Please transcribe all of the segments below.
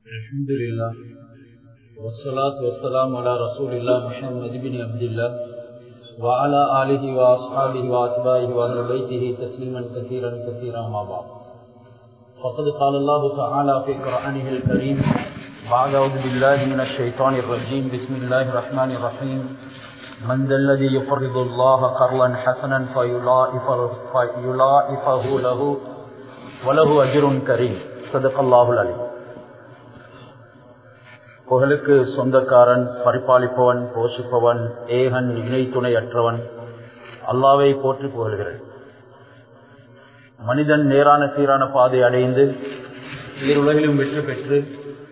الحمد لله والصلاة والسلام على رسول الله محمد بن عبد الله وعلى آله وأصحابه وأتباعه وأهل بيته تسليما كثيرا كثيرا ما بعد فقد قال الله تعالى في قرآنه الكريم بعد أعوذ بالله من الشيطان الرجيم بسم الله الرحمن الرحيم من ذا الذي يقرض الله قرضا حسنا فيضاعفه فيضاعفه له وله أجر كريم صدق الله العليم புகழுக்கு சொந்தக்காரன் பரிபாலிப்பவன் போஷிப்பவன் ஏகன் இணை துணை அற்றவன் அல்லாவை போற்றி புகழ்கிறேன் மனிதன் நேரான சீரான பாதை அடைந்து உலகிலும் வெற்றி பெற்று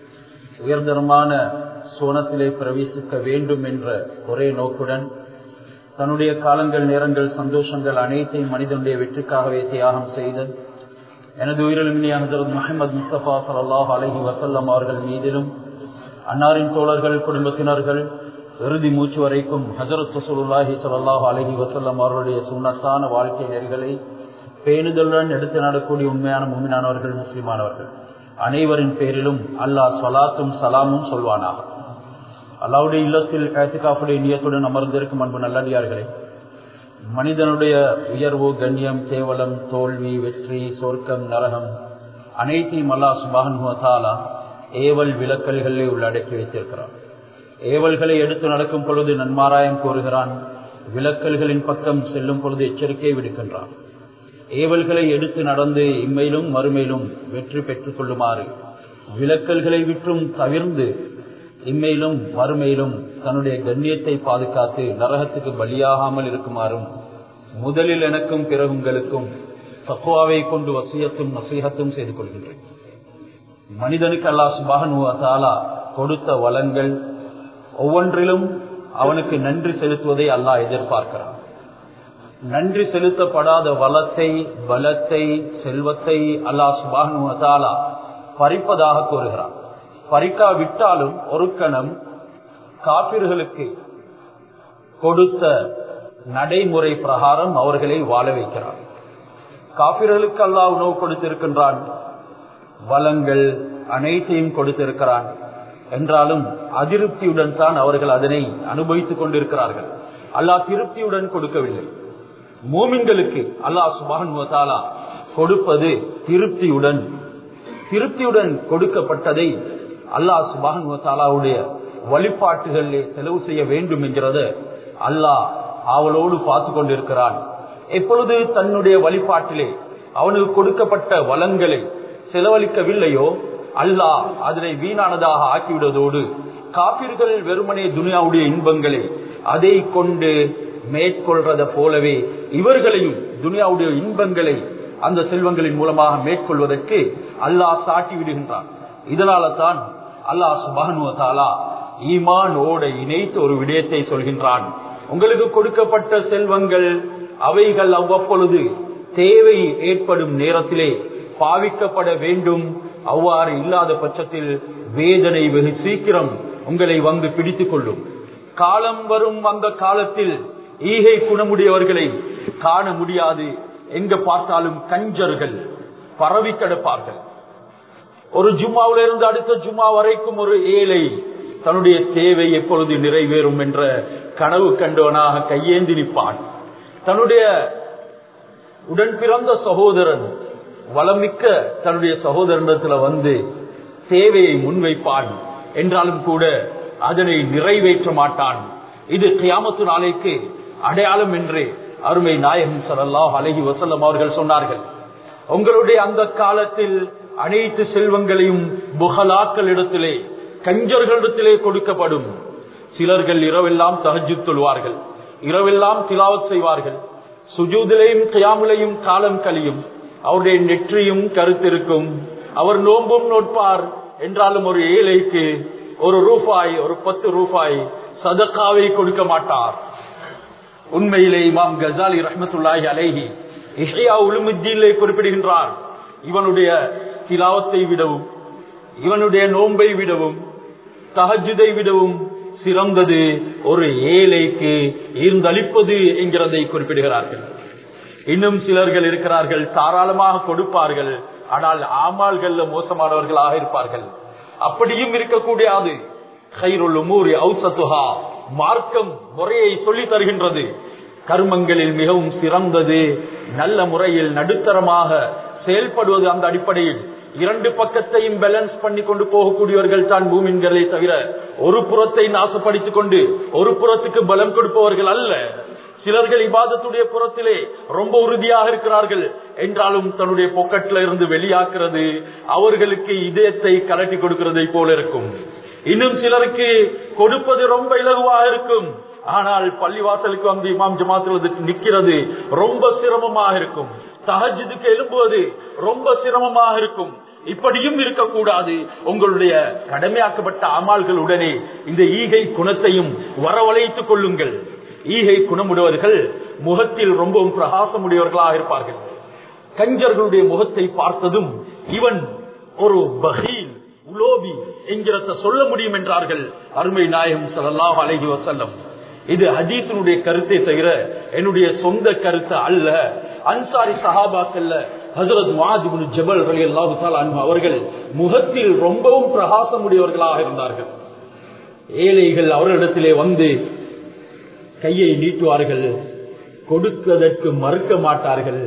உயர்தரமான சோனத்திலே பிரவேசிக்க வேண்டும் என்ற ஒரே நோக்குடன் தன்னுடைய காலங்கள் நேரங்கள் சந்தோஷங்கள் அனைத்தையும் மனிதனுடைய வெற்றிக்காகவே தியாகம் செய்து எனது உயிரிழமினி ஹசரத் முகமது முஸ்தபா சல்லாஹ் அலஹி வசல்லம் அவர்கள் மீதிலும் அன்னாரின் தோழர்கள் குடும்பத்தினர்கள் இறுதி மூச்சு வரைக்கும் ஹசரத் ரசூலுல்லாஹி சல்லாஹ் அலஹி வசல்லம் அவர்களுடைய சுண்ணத்தான வாழ்க்கை நெறிகளை பேணுதலுடன் எடுத்து நடக்கூடிய உண்மையான மும்மினானவர்கள் முஸ்லிமானவர்கள் அனைவரின் பேரிலும் அல்லாஹ் சலாத்தும் சலாமும் சொல்வானாக அல்லாவுடைய இல்லத்தில் கேத்துக்காப்புடைய நியத்துடன் அமர்ந்திருக்கும் அன்பு நல்லடியார்களே மனிதனுடைய உயர்வு கண்ணியம் கேவலம் தோல்வி வெற்றி சொர்க்கம் நரகம் அனைத்தையும் அல்லா சுபான் ஏவல் விலக்கல்களை உள்ளடக்கி வைத்திருக்கிறான் ஏவல்களை எடுத்து நடக்கும் பொழுது நன்மாராயம் கோருகிறான் விலக்கல்களின் பக்கம் செல்லும் பொழுது எச்சரிக்கை விடுக்கின்றான் ஏவல்களை எடுத்து நடந்து இம்மையிலும் மறுமையிலும் வெற்றி பெற்றுக் கொள்ளுமாறு விலக்கல்களை விற்றும் தவிர்ந்து இம்மையிலும் மறுமையிலும் தன்னுடைய கண்ணியத்தை பாதுகாத்து நரகத்துக்கு பலியாகாமல் இருக்குமாறும் முதலில் எனக்கும் பிறகு உங்களுக்கும் தக்குவாவை கொண்டு வசியத்தும் நசீகத்தும் செய்து கொள்கின்றேன் மனிதனுக்கு அல்லா சுபானுவத்தாலா கொடுத்த வளங்கள் ஒவ்வொன்றிலும் அவனுக்கு நன்றி செலுத்துவதை அல்லாஹ் எதிர்பார்க்கிறான் நன்றி செலுத்தப்படாத வளத்தை பலத்தை செல்வத்தை அல்லா சுபானுவத்தாலா பறிப்பதாக கூறுகிறான் பறிக்கா விட்டாலும் ஒரு கணம் காப்பிர்களுக்கு கொடுத்த நடைமுறை பிரகாரம் அவர்களை வாழ வைக்கிறான் காப்பிர்களுக்கு அல்லாஹ் உணவு கொடுத்திருக்கின்றான் வளங்கள் அனைத்தையும் கொடுத்திருக்கிறான் என்றாலும் அதிருப்தியுடன் தான் அவர்கள் அதனை அனுபவித்துக் கொண்டிருக்கிறார்கள் அல்லாஹ் திருப்தியுடன் கொடுக்கவில்லை மூமின்களுக்கு அல்லாஹ் சுபான் கொடுப்பது திருப்தியுடன் திருப்தியுடன் கொடுக்கப்பட்டதை அல்லாஹ் சுபானுடைய வழிபாட்டுகளிலே செலவு செய்ய வேண்டும் என்கிறத அல்லாஹ் அவளோடு பார்த்து கொண்டிருக்கிறான் எப்பொழுது தன்னுடைய வழிபாட்டிலே அவனுக்கு கொடுக்கப்பட்ட வளங்களை செலவழிக்கவில்லையோ அல்லாஹ் அதனை வீணானதாக ஆக்கிவிடுவதோடு காப்பீர்கள் வெறுமனே துனியாவுடைய இன்பங்களை அதை கொண்டு மேற்கொள்றத போலவே இவர்களையும் துனியாவுடைய இன்பங்களை அந்த செல்வங்களின் மூலமாக மேற்கொள்வதற்கு அல்லாஹ் சாட்டி விடுகின்றான் இதனால தான் அல்லாஹ் சுபானுவத்தாலா ஈமான் ஓட இணைத்து ஒரு விடயத்தை சொல்கின்றான் உங்களுக்கு கொடுக்கப்பட்ட செல்வங்கள் அவைகள் அவ்வப்பொழுது தேவை ஏற்படும் நேரத்திலே பாவிக்கப்பட வேண்டும் அவ்வாறு இல்லாத பட்சத்தில் வேதனை வெகு சீக்கிரம் உங்களை வந்து பிடித்துக் கொள்ளும் காலம் வரும் அந்த காலத்தில் ஈகை குணமுடையவர்களை காண முடியாது எங்க பார்த்தாலும் கஞ்சர்கள் பரவி கிடப்பார்கள் ஒரு ஜும்மாவில இருந்து அடுத்த ஜும்மா வரைக்கும் ஒரு ஏழை தன்னுடைய தேவை எப்பொழுது நிறைவேறும் என்ற கனவு கண்டவனாக கையேந்தி நிற்பான் தன்னுடைய உடன் பிறந்த சகோதரன் வளமிக்க தன்னுடைய சகோதரனிடத்துல வந்து தேவையை முன்வைப்பான் என்றாலும் கூட அதனை நிறைவேற்ற மாட்டான் இது கியாமத்து நாளைக்கு அடையாளம் என்று அருமை நாயகம் சல்லாஹ் அலஹி வசல்லம் அவர்கள் சொன்னார்கள் உங்களுடைய அந்த காலத்தில் அனைத்து செல்வங்களையும் புகலாக்கள் இடத்திலே கஞ்சர்களிடத்திலே கொடுக்கப்படும் சிலர்கள் இரவெல்லாம் தகஜு தொழுவார்கள் இரவெல்லாம் திலாவத் செய்வார்கள் சுஜூதிலையும் கியாமுலையும் காலம் கழியும் அவருடைய நெற்றியும் கருத்திருக்கும் அவர் நோம்பும் நோட்பார் என்றாலும் ஒரு ஏழைக்கு ஒரு ரூபாய் ஒரு பத்து ரூபாய் சதக்காவை கொடுக்க மாட்டார் உண்மையிலே இமாம் கசாலி ரஹமத்துல்லாஹி அலேஹி இஷையா உலுமுஜிலே குறிப்பிடுகின்றார் இவனுடைய திலாவத்தை விடவும் இவனுடைய நோன்பை விடவும் தகஜுதை விடவும் சிறந்தது ஒரு ஏழைக்கு ஈர்ந்தளிப்பது என்கிறதை குறிப்பிடுகிறார்கள் இன்னும் சிலர்கள் இருக்கிறார்கள் தாராளமாக கொடுப்பார்கள் ஆனால் ஆமால்கள்ல மோசமானவர்களாக இருப்பார்கள் அப்படியும் இருக்கக்கூடாது கைருள் மூரி ஔசத்துஹா மார்க்கம் முறையை சொல்லி தருகின்றது கர்மங்களில் மிகவும் சிறந்தது நல்ல முறையில் நடுத்தரமாக செயல்படுவது அந்த அடிப்படையில் இரண்டு பக்கத்தையும் பேலன்ஸ் பண்ணி கொண்டு போகக்கூடியவர்கள் தான் பூமின்களை தவிர ஒரு புறத்தை நாசப்படுத்திக் கொண்டு ஒரு புறத்துக்கு பலம் கொடுப்பவர்கள் அல்ல சிலர்கள் இபாதத்துடைய புறத்திலே ரொம்ப உறுதியாக இருக்கிறார்கள் என்றாலும் தன்னுடைய பொக்கெட்ல இருந்து வெளியாக்குறது அவர்களுக்கு இதயத்தை கலட்டி கொடுக்கிறதை போல இருக்கும் இன்னும் சிலருக்கு கொடுப்பது ரொம்ப இலகுவாக இருக்கும் ஆனால் பள்ளிவாசலுக்கு வந்து இமாம் ஜமாத்துவதற்கு நிக்கிறது ரொம்ப சிரமமாக இருக்கும் சஹஜுக்கு எழும்புவது ரொம்ப சிரமமாக இருக்கும் இப்படியும் இருக்கக்கூடாது உங்களுடைய கடமையாக்கப்பட்ட அமால்களுடனே இந்த ஈகை குணத்தையும் வரவழைத்துக் கொள்ளுங்கள் ஈகை குணமுடையவர்கள் முகத்தில் ரொம்பவும் பிரகாசமுடையவர்களாக இருப்பார்கள் கஞ்சர்களுடைய முகத்தை பார்த்ததும் இவன் ஒரு பகீல் உலோபி என்கிறத சொல்ல முடியும் என்றார்கள் அருமை நாயகம் ஸல்லல்லாஹு அலைஹி வஸல்லம் இது ஹதீஸினுடைய கருத்தை தவிர என்னுடைய சொந்த கருத்து அல்ல அன்சாரி சஹாபாக்கள்ல ஹசரத் வாஜிபுல் ஜபல் அலி அல்லாஹு அவர்கள் முகத்தில் ரொம்பவும் பிரகாசமுடையவர்களாக இருந்தார்கள் ஏழைகள் அவர்களிடத்திலே வந்து கையை நீட்டுவார்கள் கொடுப்பதற்கு மறுக்க மாட்டார்கள்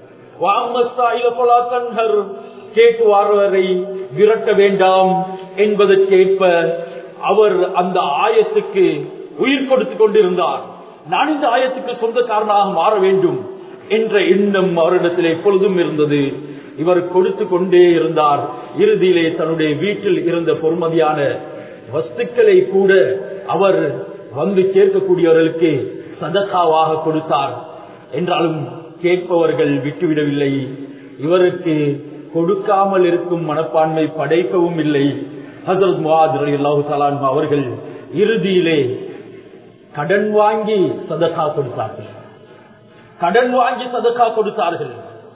கேட்டுவார்வரை விரட்ட வேண்டாம் என்பதற்கேற்ப அவர் அந்த ஆயத்துக்கு உயிர் கொடுத்துக் கொண்டிருந்தார் நான் இந்த ஆயத்துக்கு சொந்தக்காரனாக மாற வேண்டும் என்ற எண்ணம் அவரிடத்தில் எப்பொழுதும் இருந்தது இவர் கொடுத்து கொண்டே இருந்தார் இறுதியிலே தன்னுடைய வீட்டில் இருந்த பொறுமதியான வஸ்துக்களை கூட அவர் வந்து கேட்கக்கூடியவர்களுக்கு சதக்காவாக கொடுத்தார் என்றாலும் கேட்பவர்கள் விட்டுவிடவில்லை இவருக்கு கொடுக்காமல் இருக்கும் மனப்பான்மை படைக்கவும் இல்லை ஹசரத் முகாத் அல்லாஹு தலான் அவர்கள் இறுதியிலே கடன் வாங்கி சதக்கா கொடுத்தார்கள் கடன் வாங்கி சதக்கா கொடுத்தார்கள்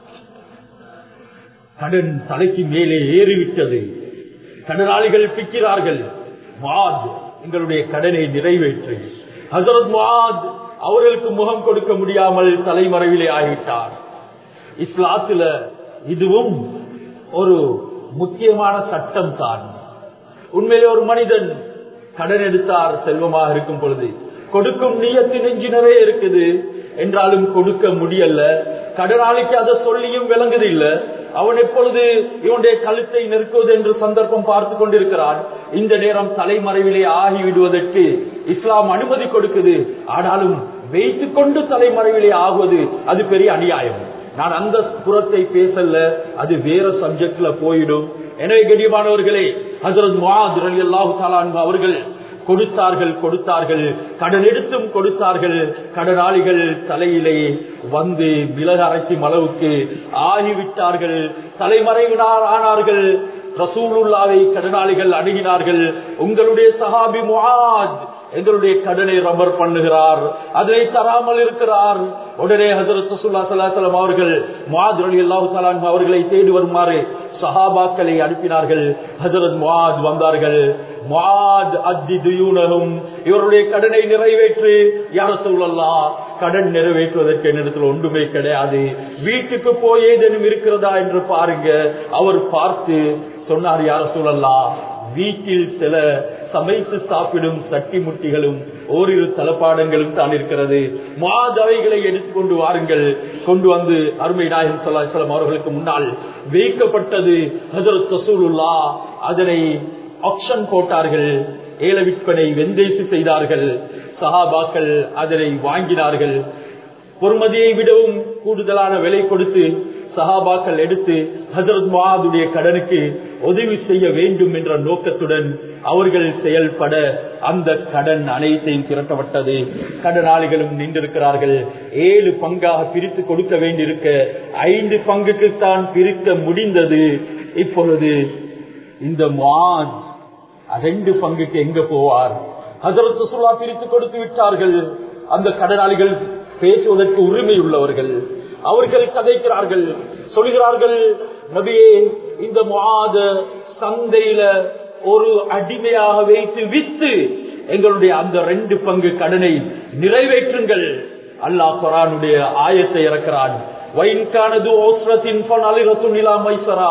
கடன் தலைக்கு மேலே ஏறிவிட்டது கடனாளிகள் பிக்கிறார்கள் மாத் எங்களுடைய கடனை நிறைவேற்று ஹசரத் மாத் அவர்களுக்கு முகம் கொடுக்க முடியாமல் தலைமறைவிலே ஆகிவிட்டார் இஸ்லாத்துல இதுவும் ஒரு முக்கியமான சட்டம் தான் உண்மையிலே ஒரு மனிதன் கடன் எடுத்தார் செல்வமாக இருக்கும் பொழுது கொடுக்கும் நீயத்து நெஞ்சு நிறைய இருக்குது என்றாலும் கொடுக்க முடியல கடனாளிக்கு அதை சொல்லியும் விளங்குது இல்ல அவன் எப்பொழுது இவனுடைய கழுத்தை நெருக்குவது என்று சந்தர்ப்பம் பார்த்து கொண்டிருக்கிறான் இந்த நேரம் தலைமறைவிலே ஆகிவிடுவதற்கு இஸ்லாம் அனுமதி கொடுக்குது ஆனாலும் வைத்துக் கொண்டு தலைமறைவிலே ஆகுவது அது பெரிய அநியாயம் நான் அந்த புறத்தை பேசல அது வேற சப்ஜெக்ட்ல போயிடும் எனவே கண்ணியமானவர்களே ஹசரத் முஹாத் ரலியல்லாஹு தஆலா அன்ஹு அவர்கள் கொடுத்தார்கள் கொடுத்தார்கள் கடன் எடுத்தும் கொடுத்தார்கள் கடனாளிகள் தலையிலே வந்து மிளகு அரைக்கும் அளவுக்கு ஆகிவிட்டார்கள் தலைமறைவினார் ஆனார்கள் ரசூலுல்லாவை கடனாளிகள் அணுகினார்கள் உங்களுடைய சஹாபி முஹாத் எங்களுடைய கடனை ரப்பர் பண்ணுகிறார் அதை தராமல் இருக்கிறார் உடனே ஹசரத் ரசூல்லா சல்லாஹலம் அவர்கள் முஹாத் ரலியல்லாஹு தஆலா அன்ஹு அவர்களை தேடி வருமாறு சஹாபாக்களை அனுப்பினார்கள் ஹசரத் முஹாத் வந்தார்கள் முஹாத் அத்தி துயூனகும் இவருடைய கடனை நிறைவேற்று யார சொல்லலா கடன் நிறைவேற்றுவதற்கு என்னிடத்தில் ஒன்றுமே கிடையாது வீட்டுக்கு போய் ஏதேனும் இருக்கிறதா என்று பாருங்க அவர் பார்த்து சொன்னார் யார சொல்லலா வீட்டில் சில சமைத்து சாப்பிடும் சட்டி முட்டிகளும் ஓரிரு தலப்பாடங்களும் தான் இருக்கிறது மாதவைகளை எடுத்துக்கொண்டு வாருங்கள் கொண்டு வந்து அருமை நாயகம் சல்லாஹம் அவர்களுக்கு முன்னால் வைக்கப்பட்டது ஹசரத் தசூலுல்லா அதனை ஆப்ஷன் போட்டார்கள் ஏல விற்பனை வெந்தேசி செய்தார்கள் சஹாபாக்கள் அதனை வாங்கினார்கள் பொறுமதியை விடவும் கூடுதலான விலை கொடுத்து சஹாபாக்கள் எடுத்து ஹசரத் மகாதுடைய கடனுக்கு உதவி செய்ய வேண்டும் என்ற நோக்கத்துடன் அவர்கள் செயல்பட அந்த கடன் அனைத்தையும் திரட்டப்பட்டது கடனாளிகளும் நின்றிருக்கிறார்கள் ஏழு பங்காக பிரித்து கொடுக்க வேண்டியிருக்க ஐந்து பங்குக்கு தான் பிரிக்க முடிந்தது இப்பொழுது இந்த மான் ரெண்டு பங்குக்கு எங்க போவார் ஹசரத் சுசுலா பிரித்து கொடுத்து விட்டார்கள் அந்த கடனாளிகள் பேசுவதற்கு உரிமை உள்ளவர்கள் அவர்கள் கதைக்கிறார்கள் சொல்கிறார்கள் நபியே இந்த மாத சந்தையில ஒரு அடிமையாக வைத்து வித்து எங்களுடைய அந்த ரெண்டு பங்கு கடனை நிறைவேற்றுங்கள் அல்லாஹ் குரானுடைய ஆயத்தை இறக்கிறான் வைன்கானது ஓஸ்ரத்தின் மைசரா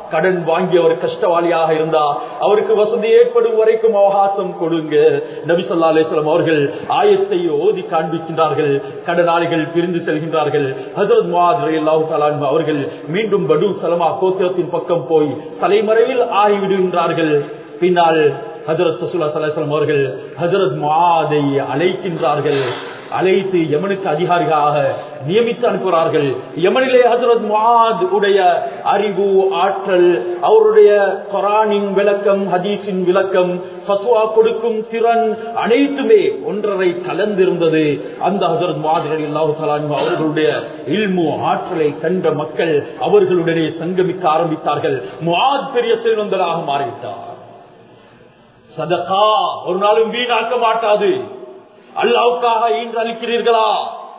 கடன் வாங்கியவர் கஷ்டவாளியாக இருந்தா அவருக்கு வசதி ஏற்படும் வரைக்கும் அவகாசம் கொடுங்க நபி சொல்லா அலிஸ்லாம் அவர்கள் ஆயத்தை ஓதி காண்பிக்கின்றார்கள் கடனாளிகள் பிரிந்து செல்கின்றார்கள் ஹசரத் முஹாத் அவர்கள் மீண்டும் படு சலமா கோத்திரத்தின் பக்கம் போய் தலைமறைவில் ஆகிவிடுகின்றார்கள் பின்னால் ஹசரத் சசுல்லா சலாஹம் அவர்கள் ஹசரத் முஆதை அழைக்கின்றார்கள் அழைத்து யமனுக்கு அதிகாரிகளாக நியமித்து அனுப்புகிறார்கள் யமனிலே ஹசரத் முஆத் உடைய அறிவு ஆற்றல் அவருடைய கொரானின் விளக்கம் ஹதீஸின் விளக்கம் ஃபத்வா கொடுக்கும் திறன் அனைத்துமே ஒன்றரை கலந்திருந்தது அந்த ஹசரத் மாதிரி அல்லாஹு தலான் அவர்களுடைய இல்மு ஆற்றலை கண்ட மக்கள் அவர்களுடனே சங்கமிக்க ஆரம்பித்தார்கள் முஆத் பெரிய செல்வந்தராக மாறிவிட்டார் சதகா ஒரு நாளும் வீணாக்க மாட்டாது அல்லாவுக்காக ஈன்று அளிக்கிறீர்களா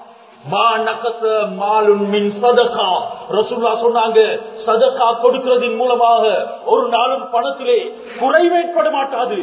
சொன்னாங்க சதக்கா கொடுக்கிறதின் மூலமாக ஒரு நாளும் பணத்திலே குறைவேற்பட மாட்டாது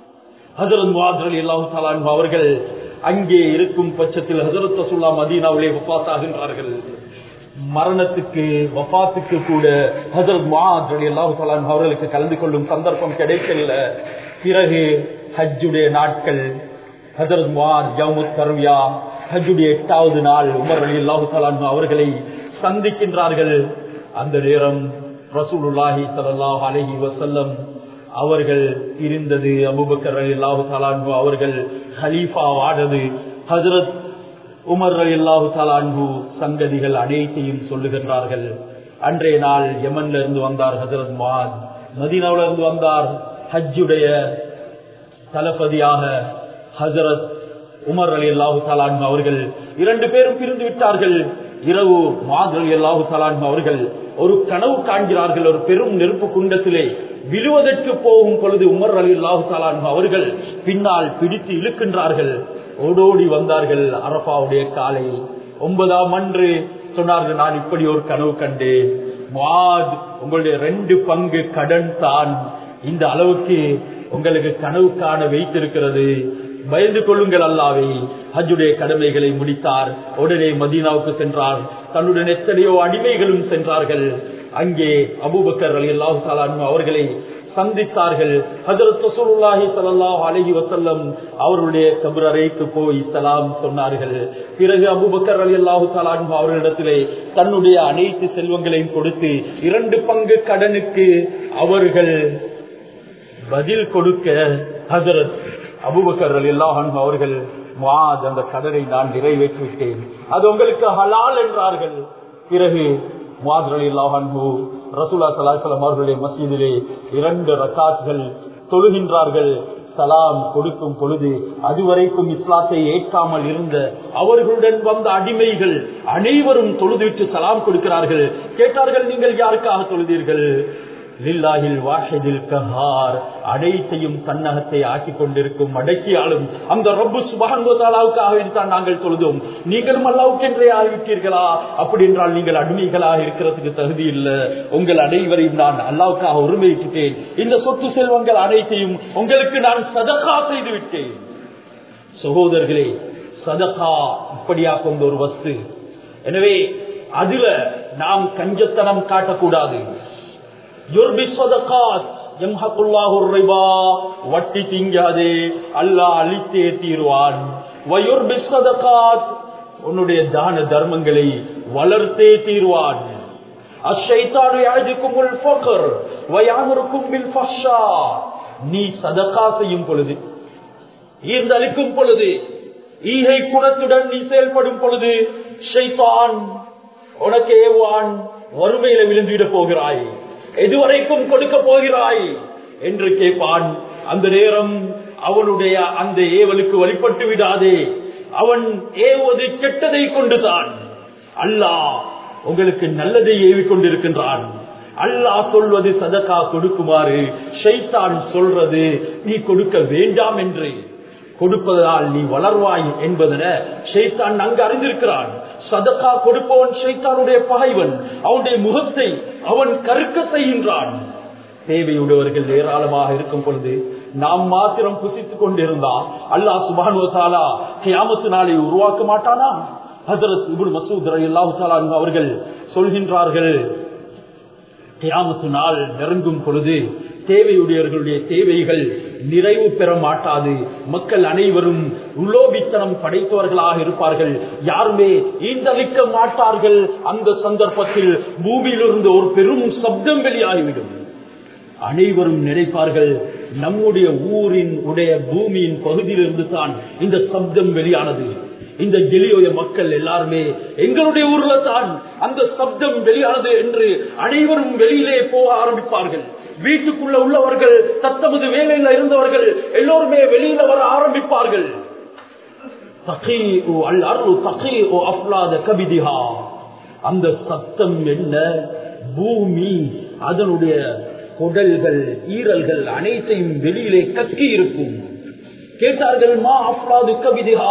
அவர்கள் அங்கே இருக்கும் பட்சத்தில் ஹசரத் ரசுல்லா மதீனாவிலே வபாத்தாகின்றார்கள் மரணத்துக்கு வபாத்துக்கு கூட ஹசரத் மாதிரி அல்லாஹு அவர்களுக்கு கலந்து கொள்ளும் சந்தர்ப்பம் கிடைக்கல பிறகு ஹஜ்ஜுடைய நாட்கள் ஹசரத் முவாத் ஜவுமுத் கர்வியா ஹஜ்ஜுடைய எட்டாவது நாள் உமர் அலி அல்லாஹு தலான் அவர்களை சந்திக்கின்றார்கள் அந்த நேரம் ரசூலுல்லாஹி சல்லாஹ் அலஹி வசல்லம் அவர்கள் இருந்தது அபுபக்கர் அலி அல்லாஹு தலான்பு அவர்கள் ஹலீஃபா வாடது ஹசரத் உமர் அலி அல்லாஹு தலான்பு சங்கதிகள் அனைத்தையும் சொல்லுகின்றார்கள் அன்றைய நாள் யமன்ல இருந்து வந்தார் ஹசரத் முவாத் மதீனாவில இருந்து வந்தார் ஹஜ்ஜுடைய தளபதியாக ஹசரத் உமர் அலி அல்லாஹு தலான் அவர்கள் இரண்டு பேரும் பிரிந்து விட்டார்கள் இரவு மாதர் அலி அல்லாஹு தலான் அவர்கள் ஒரு கனவு காண்கிறார்கள் ஒரு பெரும் நெருப்பு குண்டத்திலே விழுவதற்கு போகும் பொழுது உமர் அலி அல்லாஹு தலான் அவர்கள் பின்னால் பிடித்து இழுக்கின்றார்கள் ஓடோடி வந்தார்கள் அரபாவுடைய காலை ஒன்பதாம் அன்று சொன்னார்கள் நான் இப்படி ஒரு கனவு கண்டேன் மாத் உங்களுடைய ரெண்டு பங்கு கடன் தான் இந்த அளவுக்கு உங்களுக்கு கனவு காண வைத்திருக்கிறது பயந்து கொள்ளுங்கள் அல்லாவே ஹஜ்ஜுடைய கடமைகளை முடித்தார் உடனே மதீனாவுக்கு சென்றார் தன்னுடன் எத்தனையோ அடிமைகளும் சென்றார்கள் அங்கே அபூபக்கர் அலி அல்லாஹு தாலான் அவர்களை சந்தித்தார்கள் ஹஜரத் ரசூலுல்லாஹி ஸல்லல்லாஹு அலைஹி வஸல்லம் அவர்களுடைய கபர் அறைக்கு போய் சலாம் சொன்னார்கள் பிறகு அபூபக்கர் ரலியல்லாஹு தஆலா அன்ஹு அவர்களிடத்திலே தன்னுடைய அனைத்து செல்வங்களையும் கொடுத்து இரண்டு பங்கு கடனுக்கு அவர்கள் பதில் கொடுக்க ஹஜரத் அபூபக்கர் ரலியல்லாஹு அன்ஹு அவர்கள் முஆத் அந்த கடனை நான் நிறைவேற்றி விட்டேன் அது உங்களுக்கு ஹலால் என்றார்கள் பிறகு முஆத் ரலியல்லாஹு அன்ஹு ரசூலா ஸல்லல்லாஹு அவர்களுடைய மஸ்ஜிதிலே இரண்டு ரக்காத்கள் தொழுகின்றார்கள் சலாம் கொடுக்கும் பொழுது அதுவரைக்கும் இஸ்லாத்தை ஏற்காமல் இருந்த அவர்களுடன் வந்த அடிமைகள் அனைவரும் தொழுதுவிட்டு சலாம் கொடுக்கிறார்கள் கேட்டார்கள் நீங்கள் யாருக்காக தொழுதீர்கள் லில்லாஹில் வாஹிதில் கஹார் அனைத்தையும் தன்னகத்தை ஆக்கி கொண்டிருக்கும் அடக்கியாலும் அந்த ரப்பு சுபகானுக்காக தான் நாங்கள் தொழுதோம் நீங்களும் அல்லாவுக்கு என்றே ஆகிவிட்டீர்களா அப்படி என்றால் நீங்கள் அடிமைகளாக இருக்கிறதுக்கு தகுதி இல்லை உங்கள் அனைவரையும் நான் அல்லாவுக்காக உரிமையிட்டேன் இந்த சொத்து செல்வங்கள் அனைத்தையும் உங்களுக்கு நான் சதகா செய்து விட்டேன் சகோதரர்களே சதகா இப்படியா கொண்ட ஒரு வஸ்து எனவே அதுல நாம் கஞ்சத்தனம் காட்டக்கூடாது வட்டி திங்காதே அல்லா அழித்தே தீர்வான் உன்னுடைய தான தர்மங்களை வளர்த்தே தீர்வான் நீ சதக்கா செய்யும் பொழுது ஈர்ந்தளிக்கும் பொழுது ஈகை குணத்துடன் நீ செயல்படும் பொழுது ஷைத்தான் உனக்கு ஏவான் வறுமையில விழுந்துவிட போகிறாய் எதுவரைக்கும் கொடுக்க போகிறாய் என்று கேட்பான் அந்த நேரம் அவனுடைய அந்த ஏவலுக்கு வழிபட்டு விடாதே அவன் ஏவது கெட்டதை கொண்டுதான் அல்லாஹ் உங்களுக்கு நல்லதை ஏவி கொண்டிருக்கின்றான் அல்லாஹ் சொல்வது சதக்கா கொடுக்குமாறு ஷைத்தான் சொல்றது நீ கொடுக்க வேண்டாம் என்று கொடுப்பதால் நீ வளர்வாய் என்பதன ஷைத்தான் அங்கு அறிந்திருக்கிறான் சதக்கா கொடுப்பவன் ஷைத்தானுடைய பகைவன் அவனுடைய முகத்தை அவன் கருக்க செய்கின்றான் தேவையுடையவர்கள் ஏராளமாக இருக்கும் பொழுது நாம் மாத்திரம் புசித்துக் கொண்டிருந்தா அல்லாஹ் சுபானுவத்தாலா கியாமத்து நாளை உருவாக்க மாட்டானா ஹசரத் இபுல் மசூத் அல்லாஹு அவர்கள் சொல்கின்றார்கள் கியாமத்து நாள் நெருங்கும் பொழுது தேவையுடையவர்களுடைய தேவைகள் நிறைவு பெற மாட்டாது மக்கள் அனைவரும் உலோபித்தனம் படைத்தவர்களாக இருப்பார்கள் யாருமே ஈந்தளிக்க மாட்டார்கள் அந்த சந்தர்ப்பத்தில் பூமியிலிருந்து ஒரு பெரும் சப்தம் வெளியாகிவிடும் அனைவரும் நினைப்பார்கள் நம்முடைய ஊரின் உடைய பூமியின் பகுதியிலிருந்து தான் இந்த சப்தம் வெளியானது இந்த கெலியோய மக்கள் எல்லாருமே எங்களுடைய ஊர்ல தான் அந்த சப்தம் வெளியானது என்று அனைவரும் வெளியிலே போக ஆரம்பிப்பார்கள் வீட்டுக்குள்ள உள்ளவர்கள் தத்தமது வேலையில இருந்தவர்கள் எல்லோருமே வெளியில வர ஆரம்பிப்பார்கள் அந்த சத்தம் என்ன பூமி அதனுடைய குடல்கள் ஈரல்கள் அனைத்தையும் வெளியிலே கக்கி இருக்கும் கேட்டார்கள் மா அப்லாது கவிதிகா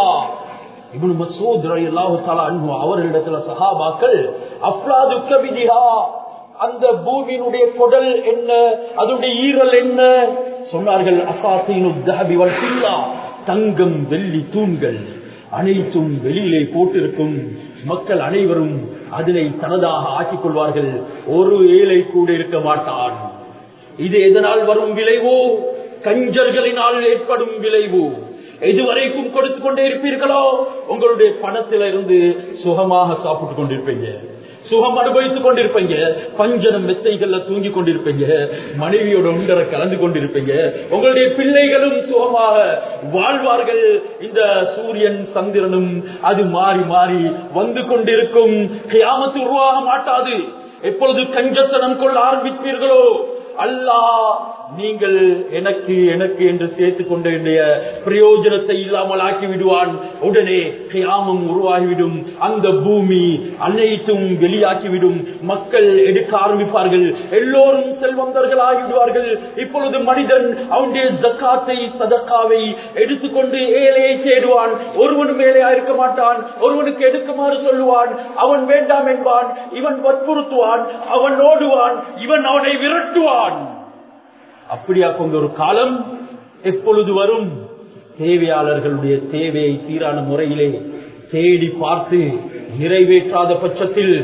இவனு மசூத் அல்லாஹு தாலா அன்பு அவர்களிடத்துல சஹாபாக்கள் அப்லாது கவிதிகா அந்த பூமியினுடைய குடல் என்ன அதனுடைய ஈரல் என்ன சொன்னார்கள் அசாத்தீனு தஹபி வல் சில்லா தங்கம் வெள்ளி தூண்கள் அனைத்தும் வெளியிலே போட்டிருக்கும் மக்கள் அனைவரும் அதனை தனதாக ஆக்கிக் கொள்வார்கள் ஒரு ஏழை கூட இருக்க மாட்டான் இது எதனால் வரும் விளைவோ கஞ்சர்களினால் ஏற்படும் விளைவு எதுவரைக்கும் கொடுத்து கொண்டே இருப்பீர்களோ உங்களுடைய பணத்தில இருந்து சுகமாக சாப்பிட்டு கொண்டிருப்பீங்க சுகம் அனுபவித்துக் கொண்டிருப்பீங்க பஞ்சனம் மெத்தைகள்ல தூங்கி கொண்டிருப்பீங்க மனைவியோட உண்டரை கலந்து கொண்டிருப்பீங்க உங்களுடைய பிள்ளைகளும் சுகமாக வாழ்வார்கள் இந்த சூரியன் சந்திரனும் அது மாறி மாறி வந்து கொண்டிருக்கும் கியாமத்து உருவாக மாட்டாது எப்பொழுது கஞ்சத்தனம் கொள்ள ஆரம்பிப்பீர்களோ அல்லாஹ் நீங்கள் எனக்கு எனக்கு என்று சேர்த்துக் கொண்ட பிரயோஜனத்தை இல்லாமல் ஆக்கி விடுவான் உடனே கியாமம் உருவாகிவிடும் அந்த பூமி அனைத்தும் வெளியாக்கிவிடும் மக்கள் எடுக்க ஆரம்பிப்பார்கள் எல்லோரும் செல்வந்தர்கள் ஆகிவிடுவார்கள் இப்பொழுது மனிதன் அவனுடைய ஜக்காத்தை சதக்காவை எடுத்துக்கொண்டு ஏழையை தேடுவான் ஒருவனும் ஏழையா இருக்க மாட்டான் ஒருவனுக்கு எடுக்குமாறு சொல்லுவான் அவன் வேண்டாம் என்பான் இவன் வற்புறுத்துவான் அவன் ஓடுவான் இவன் அவனை விரட்டுவான் அப்படியா கொண்ட ஒரு காலம் எப்பொழுது வரும் தேவையாளர்களுடைய தேவையை சீரான முறையிலே தேடி பார்த்து நிறைவேற்றாத பட்சத்தில்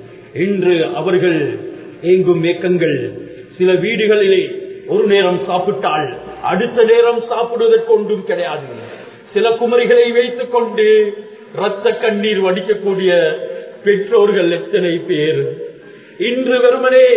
இன்று அவர்கள் ஏங்கும் ஏக்கங்கள் சில வீடுகளிலே ஒரு நேரம் சாப்பிட்டால் அடுத்த நேரம் சாப்பிடுவதற்கு ஒன்றும் கிடையாது சில குமரிகளை வைத்துக் கொண்டு ரத்த கண்ணீர் வடிக்கக்கூடிய பெற்றோர்கள் எத்தனை பேர் இன்று வெறுமனே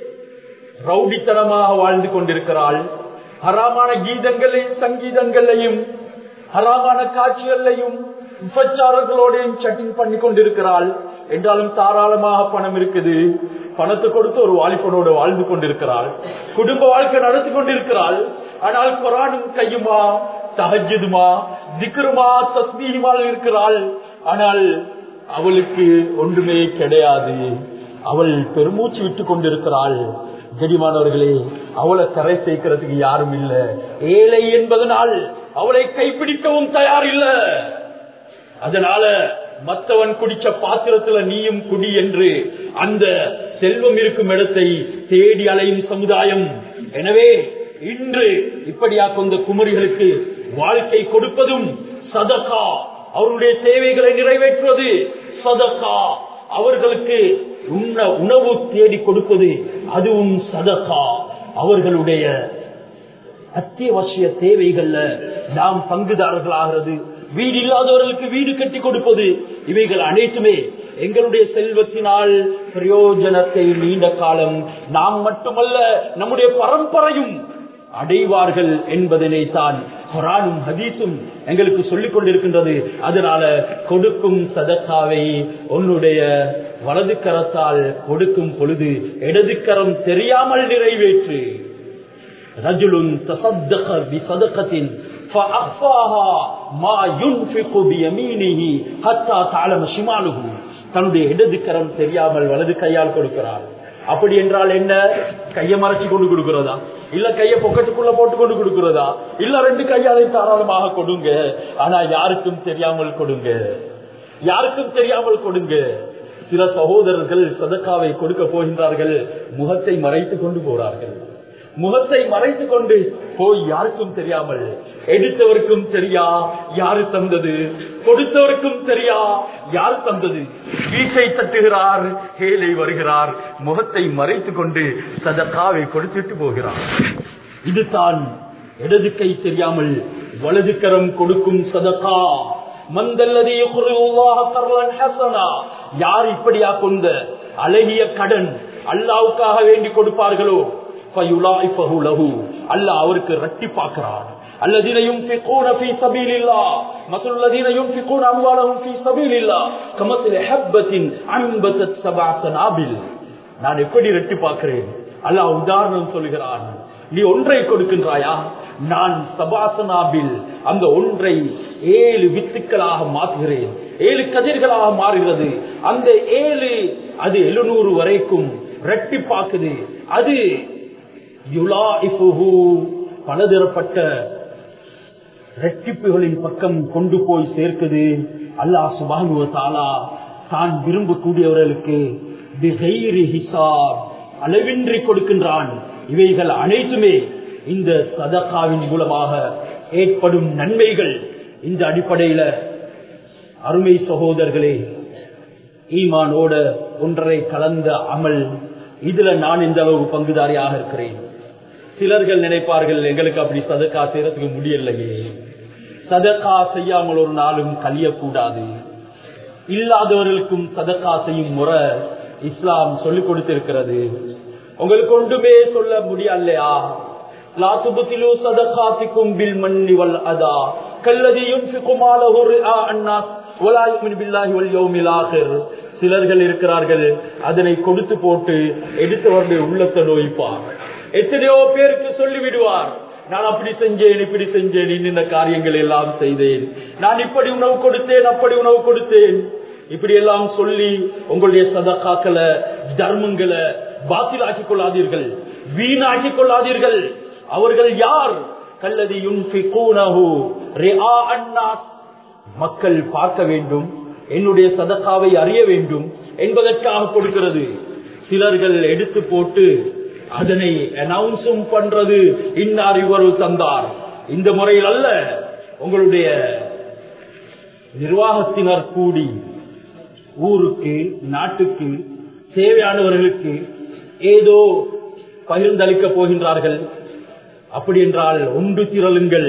ரவுடித்தனமாக வாழ்ந்து கொண்டிருக்கிறாள் ஹராமான கீதங்களையும் சங்கீதங்களையும் ஹராமான காட்சிகளையும் விபச்சாரங்களோடையும் சட்டிங் பண்ணி கொண்டிருக்கிறாள் என்றாலும் தாராளமாக பணம் இருக்குது பணத்தை கொடுத்து ஒரு வாலிபனோடு வாழ்ந்து கொண்டிருக்கிறாள் குடும்ப வாழ்க்கை நடத்தி கொண்டிருக்கிறாள் ஆனால் குரானும் கையுமா தஹஜுதுமா திக்ருமா தஸ்மீமா இருக்கிறாள் ஆனால் அவளுக்கு ஒன்றுமே கிடையாது அவள் பெருமூச்சு விட்டுக் கொண்டிருக்கிறாள் கடிமானவர்களே அவளை கரை சேர்க்கிறதுக்கு யாரும் இல்ல ஏழை என்பதனால் அவளை கைப்பிடிக்கவும் தயார் இல்ல அதனால மற்றவன் குடிச்ச பாத்திரத்துல நீயும் குடி என்று அந்த செல்வம் இருக்கும் இடத்தை தேடி அலையும் சமுதாயம் எனவே இன்று இப்படியா கொண்ட குமரிகளுக்கு வாழ்க்கை கொடுப்பதும் சதகா அவருடைய தேவைகளை நிறைவேற்றுவது சதகா அவர்களுக்கு உண்ண உணவு தேடி கொடுப்பது அதுவும் சதகா அவர்களுடைய அத்தியாவசிய தேவைகள்ல நாம் பங்குதாரர்களாகிறது வீடு இல்லாதவர்களுக்கு வீடு கட்டி கொடுப்பது இவைகள் அனைத்துமே எங்களுடைய செல்வத்தினால் பிரயோஜனத்தை நீண்ட காலம் நாம் மட்டுமல்ல நம்முடைய பரம்பரையும் அடைவார்கள் என்பதனை தான் குரானும் ஹதீஸும் எங்களுக்கு சொல்லிக் கொண்டிருக்கின்றது அதனால கொடுக்கும் சதக்காவை உன்னுடைய வலது கரத்தால் கொடுக்கும் பொழுது இடது கரம் தெரியாமல் நிறைவேற்று ரஜுலுன் தசத்தக பிசதகத்தின் فأخفاها ما ينفق بيمينه حتى تعلم شماله தன்னுடைய இடது கரம் தெரியாமல் வலது கையால் கொடுக்கிறார் அப்படி என்றால் என்ன கையை மறைச்சு கொண்டு கொடுக்கிறதா இல்ல கைய பொக்கெட்டுக்குள்ள போட்டு கொண்டு கொடுக்கிறதா இல்ல ரெண்டு கையாலை தாராளமாக கொடுங்க ஆனா யாருக்கும் தெரியாமல் கொடுங்க யாருக்கும் தெரியாமல் கொடுங்க சில சகோதரர்கள் சதக்காவை கொடுக்க போகின்றார்கள் முகத்தை மறைத்து கொண்டு போறார்கள் முகத்தை மறைத்து கொண்டு போய் யாருக்கும் தெரியாமல் எடுத்தவருக்கும் தெரியா யாரு தந்தது கொடுத்தவருக்கும் தெரியா யார் தந்தது வீட்டை தட்டுகிறார் ஏழை வருகிறார் முகத்தை மறைத்து கொண்டு சதக்காவை கொடுத்துட்டு போகிறார் இதுதான் இடது கை தெரியாமல் வலது கரம் கொடுக்கும் சதகா மந்தல்லதி யார் இப்படியா கொண்ட அழகிய கடன் அல்லாவுக்காக வேண்டி கொடுப்பார்களோ அல்லாஹ் அவருக்கு ரட்டி பார்க்கிறான் الذين ينفقون في سبيل الله مثل الذين ينفقون اموالهم في سبيل الله كمثل حبة انبتت سبع سنابل நான் எப்படி ரெட்டி பார்க்கிறேன் அல்லாஹ் உதாரணம் சொல்கிறான் நீ ஒன்றை கொடுக்கின்றாயா நான் சபாசனாபில் அந்த ஒன்றை ஏழு வித்துக்களாக மாற்றுகிறேன் ஏழு கதிர்களாக மாறுகிறது அந்த ஏழு அது எழுநூறு வரைக்கும் ரெட்டி பார்க்குது அது பலதரப்பட்ட ரெட்டிப்புகளின் பக்கம் கொண்டு போய் சேர்க்குது அல்லாஹ் சுபானுவ தாலா தான் விரும்பக்கூடியவர்களுக்கு அளவின்றி கொடுக்கின்றான் இவைகள் அனைத்துமே இந்த சதகாவின் மூலமாக ஏற்படும் நன்மைகள் இந்த அடிப்படையில அருமை சகோதரர்களே ஈமானோட ஒன்றரை கலந்த அமல் இதுல நான் இந்த அளவு பங்குதாரியாக இருக்கிறேன் சிலர்கள் நினைப்பார்கள் எங்களுக்கு அப்படி சதக்கா செய்யறதுக்கு முடியலையே சதக்கா செய்யாமல் ஒரு நாளும் கழியக்கூடாது இல்லாதவர்களுக்கும் சதக்கா செய்யும் முறை இஸ்லாம் சொல்லிக் கொடுத்திருக்கிறது உங்களுக்கு ஒன்றுமே சொல்ல முடியலையா லா துபத்திலு சதகாத்திக்கும் பில் மன்னி வல் அதா கல்லதி யுன்ஃபிகு மாலஹு ரிஆ அன்னாஸ் வலா யுமினு பில்லாஹி வல் யௌமில் ஆகிர் சிலர்கள் இருக்கிறார்கள் அதனை கொடுத்து போட்டு எடுத்தவருடைய உள்ளத்தை நோய்ப்பார் எத்தனையோ பேருக்கு சொல்லி விடுவார் நான் அப்படி செஞ்சேன் இப்படி செஞ்சேன் இந்த காரியங்கள் எல்லாம் செய்தேன் நான் இப்படி உணவு கொடுத்தேன் அப்படி உணவு கொடுத்தேன் இப்படி எல்லாம் சொல்லி உங்களுடைய சதகாக்களை தர்மங்களை பாத்திலாக்கிக் கொள்ளாதீர்கள் வீணாக்கிக் கொள்ளாதீர்கள் அவர்கள் யார் கல்லதி மக்கள் பார்க்க வேண்டும் என்னுடைய சதக்காவை அறிய வேண்டும் என்பதற்காக கொடுக்கிறது சிலர்கள் எடுத்து போட்டு அதனை அனௌன்ஸும் பண்றது இன்னார் இவரு தந்தார் இந்த முறையில் அல்ல உங்களுடைய நிர்வாகத்தினர் கூடி ஊருக்கு நாட்டுக்கு தேவையானவர்களுக்கு ஏதோ பகிர்ந்தளிக்க போகின்றார்கள் அப்படி என்றால் ஒன்று திரளுங்கள்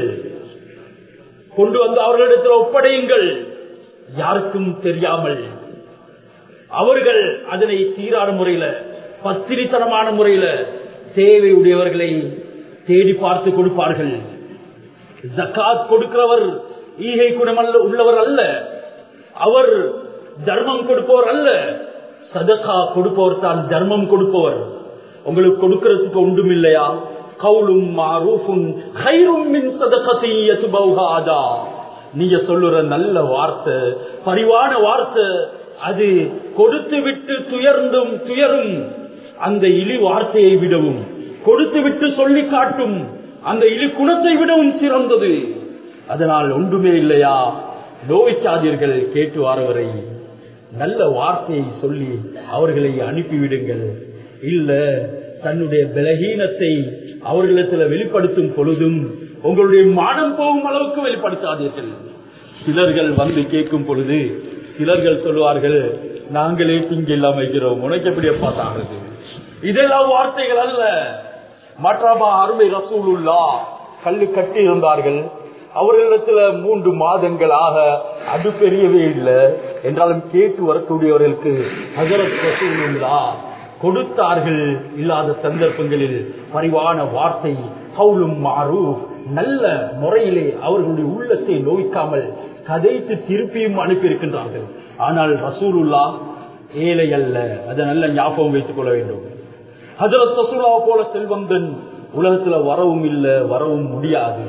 கொண்டு வந்து அவர்களிடத்தில் ஒப்படையுங்கள் யாருக்கும் தெரியாமல் அவர்கள் அதனை சீரான முறையில பத்திரித்தனமான முறையில தேவை உடையவர்களை தேடி பார்த்து கொடுப்பார்கள் ஜக்காத் கொடுக்கிறவர் ஈகை குணமல்ல உள்ளவர் அல்ல அவர் தர்மம் கொடுப்பவர் அல்ல சதகா கொடுப்பவர் தான் தர்மம் கொடுப்பவர் உங்களுக்கு கொடுக்கிறதுக்கு ஒன்றும் இல்லையா கவுலும் மாரூஃபும் ஹைரும் மின் சதகத்தை யசுபௌஹாதா நீங்க சொல்லுற நல்ல வார்த்தை பரிவான வார்த்தை அது கொடுத்து விட்டு துயர்ந்தும் துயரும் அந்த இழி வார்த்தையை விடவும் கொடுத்து விட்டு சொல்லி காட்டும் அந்த இழி குணத்தை விடவும் சிறந்தது அதனால் ஒன்றுமே இல்லையா நோய்க்காதீர்கள் கேட்டு வாரவரை நல்ல வார்த்தையை சொல்லி அவர்களை அனுப்பிவிடுங்கள் இல்ல தன்னுடைய பலகீனத்தை அவர்களிடத்தில் வெளிப்படுத்தும் பொழுதும் உங்களுடைய மானம் போகும் அளவுக்கு வெளிப்படுத்தாதீர்கள் சிலர்கள் வந்து கேட்கும் பொழுது சிலர்கள் சொல்லுவார்கள் நாங்களே திங்க இல்லாம வைக்கிறோம் உனக்கு எப்படி பார்த்தாங்க இதெல்லாம் வார்த்தைகள் அல்ல மற்றபா அருமை ரசூலுல்லா கல்லு கட்டி இருந்தார்கள் அவர்களிடத்துல மூன்று மாதங்களாக அது பெரியவே இல்லை என்றாலும் கேட்டு வரக்கூடியவர்களுக்கு ஹசரத் ரசூலுல்லா கொடுத்தார்கள் இல்லாத சந்தர்ப்பங்களில் பரிவான வார்த்தை கவுலும் மாறு நல்ல முறையிலே அவர்களுடைய உள்ளத்தை நோய்க்காமல் கதைத்து திருப்பியும் அனுப்பியிருக்கின்றார்கள் ஆனால் ரசூலுல்லா ஏழை அல்ல அதை நல்ல ஞாபகம் வைத்துக் கொள்ள வேண்டும் ஹசரத் ரசூலா போல செல்வந்தன் உலகத்துல வரவும் இல்லை வரவும் முடியாது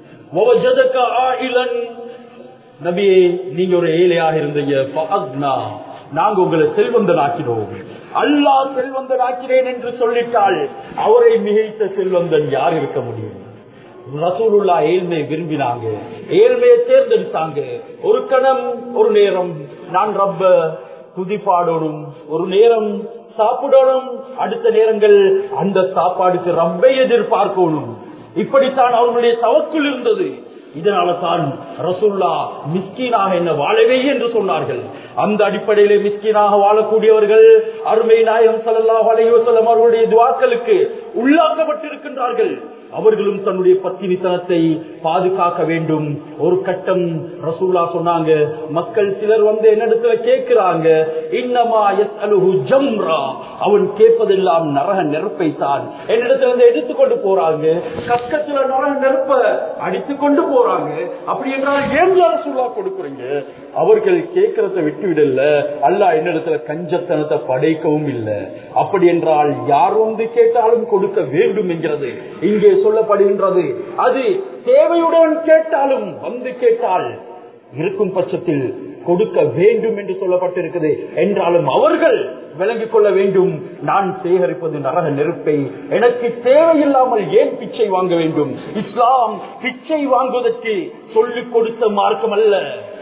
நபியே நீங்க ஒரு ஏழையாக இருந்தீங்க நாங்க உங்களை செல்வந்தனாக்கினோம் அல்லா செல்வந்தனாக்கிறேன் என்று சொல்லிட்டால் அவரை மிகைத்த செல்வந்தன் யார் இருக்க முடியும் ரசூலுல்லா ஏழ்மையை விரும்பினாங்க ஏழ்மையை தேர்ந்தெடுத்தாங்க ஒரு கணம் ஒரு நேரம் நான் ரப்ப துதிப்பாடோடும் ஒரு நேரம் சாப்பிடணும் அடுத்த நேரங்கள் அந்த சாப்பாடுக்கு ரப்பை எதிர்பார்க்கணும் இப்படித்தான் அவர்களுடைய தவக்குள் இருந்தது இதனால தான் ரசுல்லா மிஸ்கீனாக என்ன வாழவே என்று சொன்னார்கள் அந்த அடிப்படையிலே மிஸ்கீனாக வாழக்கூடியவர்கள் அருமை நாயகம் சல்லாஹ் அலையோசல்லம் அவர்களுடைய துவாக்களுக்கு உள்ளாக்கப்பட்டிருக்கின்றார்கள் அவர்களும் தன்னுடைய பத்தினித்தனத்தை பாதுகாக்க வேண்டும் ஒரு கட்டம் ரசூலா சொன்னாங்க மக்கள் சிலர் வந்து என்னிடத்துல கேட்கிறாங்க இன்னமா எஸ் அலுகு ஜம்ரா அவன் கேட்பதெல்லாம் நரக நெருப்பை தான் என்னிடத்துல வந்து எடுத்துக்கொண்டு போறாங்க கஷ்டத்துல நரக நெருப்ப அடித்து கொண்டு போறாங்க அப்படி என்றால் ஏன் ரசூலா கொடுக்குறீங்க அவர்கள் கேட்கறத விட்டு விடல அல்ல என்னிடத்துல கஞ்சத்தனத்தை படைக்கவும் இல்லை அப்படி என்றால் யார் வந்து கேட்டாலும் கொடுக்க வேண்டும் என்கிறது இங்கே சொல்லப்படுகின்றது அது தேவையுடன் கேட்டாலும் வந்து கேட்டால் இருக்கும் பட்சத்தில் கொடுக்க வேண்டும் என்று சொல்லப்பட்டிருக்கிறது என்றாலும் அவர்கள் விளங்கிக் கொள்ள வேண்டும் நான் சேகரிப்பது நரக நெருப்பை எனக்கு தேவையில்லாமல் ஏன் பிச்சை வாங்க வேண்டும் இஸ்லாம் பிச்சை வாங்குவதற்கு சொல்லிக் கொடுத்த மார்க்கம் அல்ல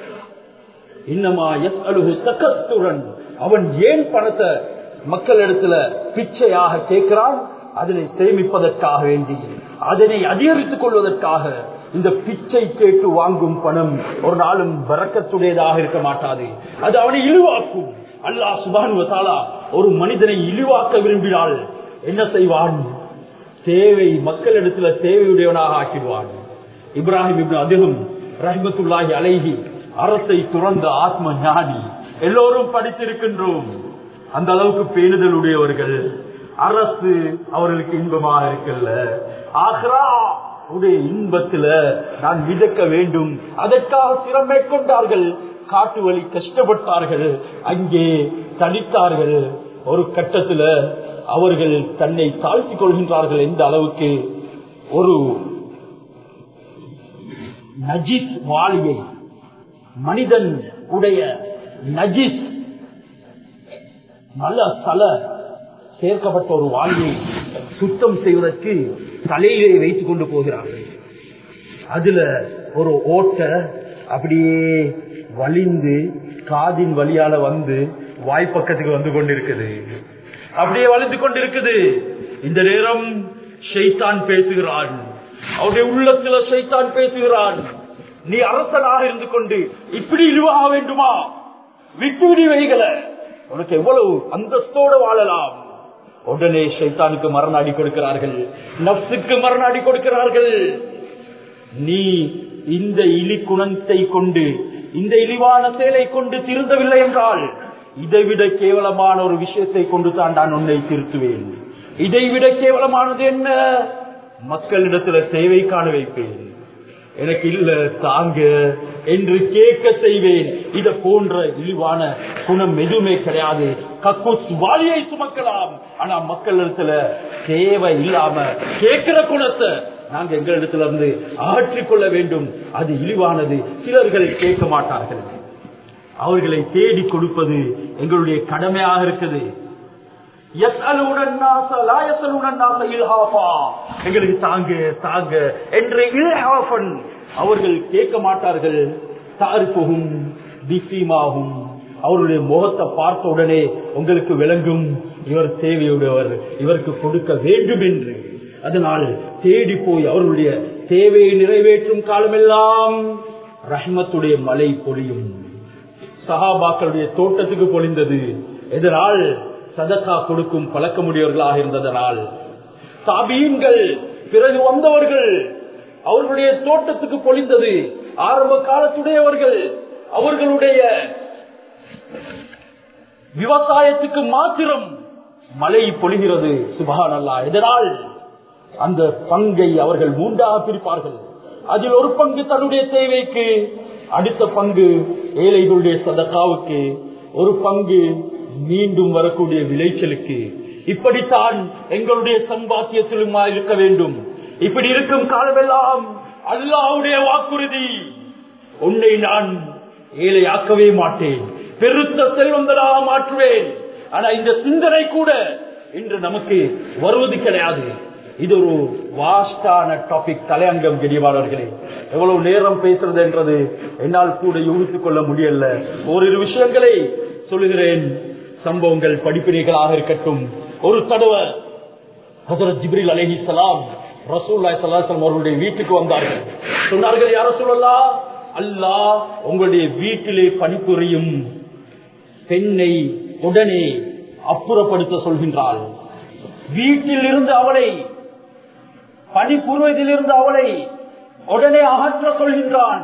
இன்னமா எஸ் அழுகு தக்கத்துடன் அவன் ஏன் பணத்தை மக்களிடத்துல பிச்சையாக கேட்கிறான் அதனை சேமிப்பதற்காக வேண்டி அதனை அதிகரித்துக் கொள்வதற்காக இந்த பிச்சை கேட்டு வாங்கும் பணம் ஒரு நாளும் வரக்கத்துடையதாக இருக்க மாட்டாது அது அவனை இழிவாக்கும் அல்லாஹ் சுபானுவத்தாலா ஒரு மனிதனை இழிவாக்க விரும்பினால் என்ன செய்வான் தேவை மக்களிடத்துல தேவையுடையவனாக ஆக்கிடுவான் இப்ராஹிம் இப்னு அதிகம் ரஹ்மத்துல்லாஹி அலைஹி அரசை துறந்த ஆத்ம ஞானி எல்லோரும் படித்திருக்கின்றோம் அந்த அளவுக்கு பேணுதல் உடையவர்கள் அரசு அவர்களுக்கு இன்பமாக இருக்கல்ல ஆக்ரா உடைய இன்பத்துல நான் மிதக்க வேண்டும் அதற்காக சிரம் மேற்கொண்டார்கள் காட்டு வழி கஷ்டப்பட்டார்கள் அங்கே தனித்தார்கள் ஒரு கட்டத்துல அவர்கள் தன்னை தாழ்த்திக் கொள்கின்றார்கள் எந்த அளவுக்கு ஒரு நஜித் வாளியை மனிதன் உடைய நஜித் நல்ல தல சேர்க்கப்பட்ட ஒரு வாளியை சுத்தம் செய்வதற்கு தலையிலே வைத்துக் கொண்டு போகிறார்கள் அதுல ஒரு ஓட்ட அப்படியே வலிந்து காதின் வழியால வந்து வாய்ப்பக்கத்துக்கு வந்து கொண்டிருக்குது அப்படியே வலிந்து கொண்டிருக்குது இந்த நேரம் ஷைத்தான் பேசுகிறான் அவருடைய உள்ளத்துல ஷைத்தான் பேசுகிறான் நீ அரசனாக இருந்து கொண்டு இப்படி இழிவாக வேண்டுமா விட்டு விடி வைகல உனக்கு எவ்வளவு அந்தஸ்தோடு வாழலாம் உடனே ஷைத்தானுக்கு மரணாடி கொடுக்கிறார்கள் நப்சுக்கு மரணாடி கொடுக்கிறார்கள் நீ இந்த இலி குணத்தை கொண்டு இந்த இழிவான செயலை கொண்டு திருந்தவில்லை என்றால் இதைவிட கேவலமான ஒரு விஷயத்தை கொண்டு தான் நான் உன்னை திருத்துவேன் இதைவிட கேவலமானது என்ன மக்களிடத்துல தேவை காண வைப்பேன் எனக்கு இல்ல தாங்க என்று கேட்க செய்வேன் இத போன்ற இழிவான குணம் எதுவுமே கிடையாது கக்கூஸ் வாலியை சுமக்கலாம் ஆனா மக்கள் இடத்துல தேவை இல்லாம கேட்கிற குணத்தை நாங்க எங்களிடத்துல இருந்து ஆற்றிக்கொள்ள வேண்டும் அது இழிவானது சிலர்கள் கேட்க மாட்டார்கள் அவர்களை தேடி கொடுப்பது எங்களுடைய கடமையாக இருக்குது எங்களுக்கு தாங்க தாங்க என்று அவர்கள் கேட்க மாட்டார்கள் தாரிப்புகும் திசீமாகும் அவருடைய முகத்தை பார்த்த உடனே உங்களுக்கு விளங்கும் இவர் தேவையுடையவர் இவருக்கு கொடுக்க வேண்டும் என்று அதனால் தேடி போய் அவர்களுடைய தேவையை நிறைவேற்றும் காலமெல்லாம் ரஹ்மத்துடைய மழை பொழியும் சஹாபாக்களுடைய தோட்டத்துக்கு பொழிந்தது இதனால் சதக்கா கொடுக்கும் பழக்கமுடையவர்களாக இருந்ததனால் சாபியன்கள் பிறகு வந்தவர்கள் அவர்களுடைய தோட்டத்துக்கு பொழிந்தது ஆரம்ப காலத்துடையவர்கள் அவர்களுடைய விவசாயத்துக்கு மாத்திரம் மழை பொழிகிறது சுபகான் அல்லா இதனால் அந்த பங்கை அவர்கள் மூன்றாக பிரிப்பார்கள் அதில் ஒரு பங்கு தன்னுடைய தேவைக்கு அடுத்த பங்கு ஏழைகளுடைய சதக்காவுக்கு ஒரு பங்கு மீண்டும் வரக்கூடிய விளைச்சலுக்கு இப்படித்தான் எங்களுடைய சம்பாத்தியத்திலும் இருக்க வேண்டும் இப்படி இருக்கும் காலமெல்லாம் அல்லாவுடைய வாக்குறுதி உன்னை நான் ஏழையாக்கவே மாட்டேன் பெருத்த செல்வங்களாக மாற்றுவேன் ஆனா இந்த சிந்தனை கூட இன்று நமக்கு வருவது கிடையாது இது ஒரு வாஸ்டான டாபிக் தலையங்கம் கெடிவாளர்களே எவ்வளவு நேரம் பேசுறது என்றது என்னால் கூட யூகித்துக் கொள்ள முடியல ஓரிரு விஷயங்களை சொல்லுகிறேன் சம்பவங்கள் படிப்பினைகளாக இருக்கட்டும் ஒரு தடவை ஹசரத் ஜிப்ரில் அலஹி சலாம் ரசூல்லாய் சல்லாசலம் அவர்களுடைய வீட்டுக்கு வந்தார்கள் சொன்னார்கள் யார சொல்லலாம் அல்லாஹ் உங்களுடைய வீட்டிலே பணிபுரியும் பெண்ணை உடனே அப்புறப்படுத்த சொல்கின்றாள் வீட்டில் இருந்து அவளை பணிபுரிவதிலிருந்து அவளை உடனே அகற்ற சொல்கின்றான்